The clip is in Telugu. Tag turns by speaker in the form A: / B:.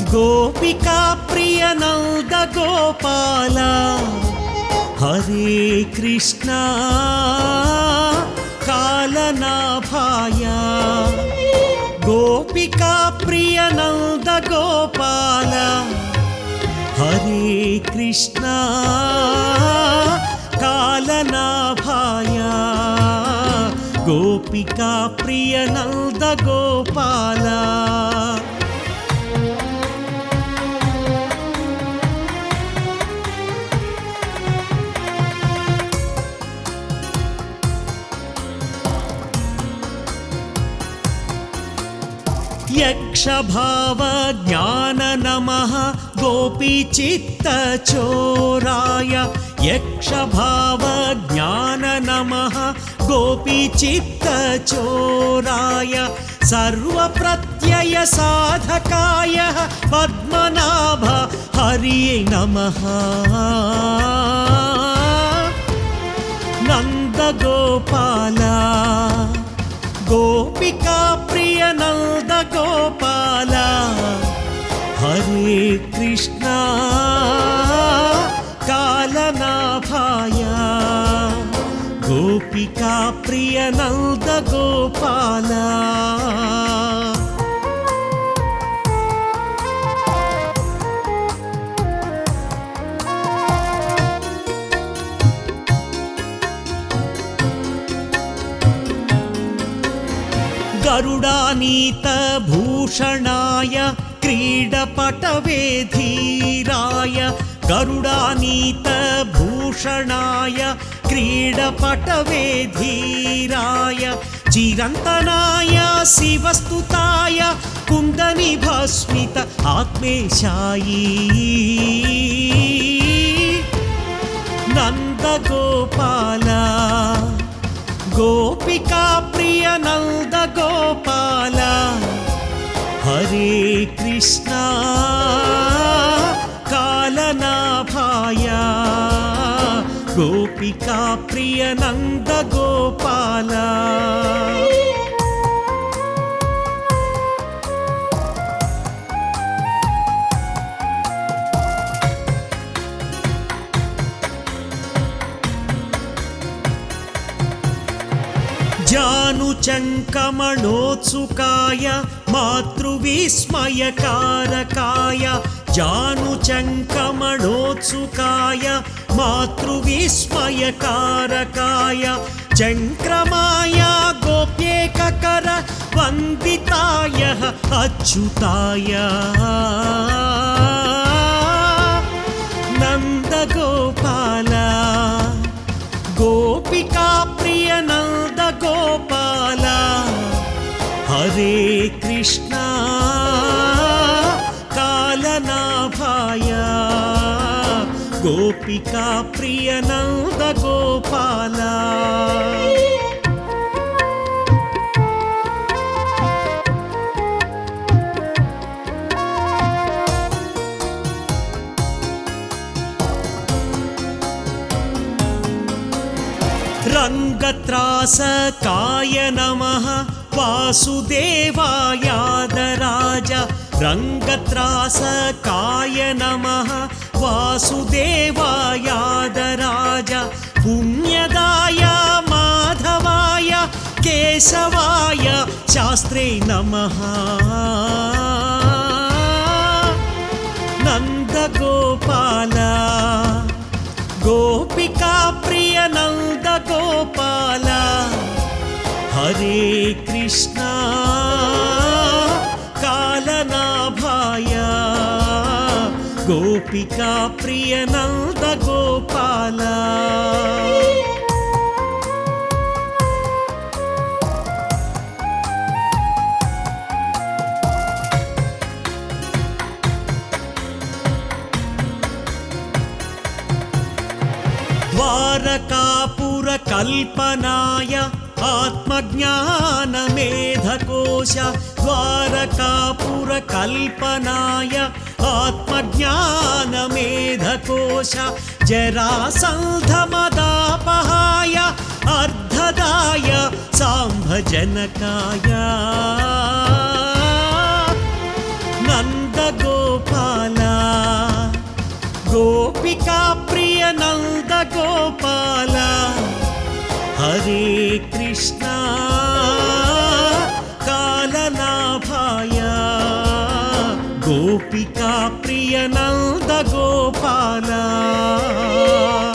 A: గోపికా ప్రియ నంద గోపాల హరే కృష్ణ కాలనాభాయ గోపికా ప్రియ నంద గోపాల హరే కృష్ణ కాలనాభాయ గోపికా ప్రియ నంద గోపాల యక్షభావ జ్ఞాన నమ గోపీచిత్తచోరాయ యక్షభావ జ్ఞాన నమ గోపీచిత్తచోరాయ సర్వప్రత్యయ సాధకాయ పద్మనాభ హరి నమః నందగోపాల గోపికా ప్రియ నంద గోపాల హరే కృష్ణ కాలనాభాయ గోపికా ప్రియ నంద గోపాల गरुडानीत भूषणाय क्रीडपटवे धीराय गरुडानीत भूषणाय क्रीडपटवे धीराय चिरन्तनाय शिवस्तुताय कुन्दनिभस्मित आत्मेशायी నందగోపాల గోపికా ప్రియ నందగోపాల హరే కృష్ణ కాలనాభాయ గోపికా ప్రియ నందగోపాల जानुचङ्कमणोत्सुकाय मातृविस्मयकारकाय जानुचङ्कमणोत्सुकाय मातृविस्मयकारकाय चङ्क्रमाय गोप्येककर वन्दिताय अच्युताय नन्दगोपाला गोपिका प्रिय नन्द गोपाल हरे कृष्ण कालनाभाय गोपिका प्रिय नन्द गोपाल रङ्गत्रासकाय नमः वासुदेवायादराज रङ्गत्रासकाय नमः वासुदेवायादराज पुण्यदाय माधवाय केशवाय शास्त्रे नमः नन्दगोपाला गोपिका प्रिय नन्द गोपाल हरे कृष्ण कालनाभाय गोपिका प्रिय नन्द गोपाल द्वारकापुरकल्पनाय आत्मज्ञानमेधकोश द्वारकापुरकल्पनाय आत्मज्ञानमेधकोश जरासन्धमदापहाय अर्धदाय साम्भजनकाय नन्दगोपाल గోపికా ప్రియ నంద గోపాల హరే కృష్ణ కాలనాభాయ గోపికా ప్రియ నంద గోపాల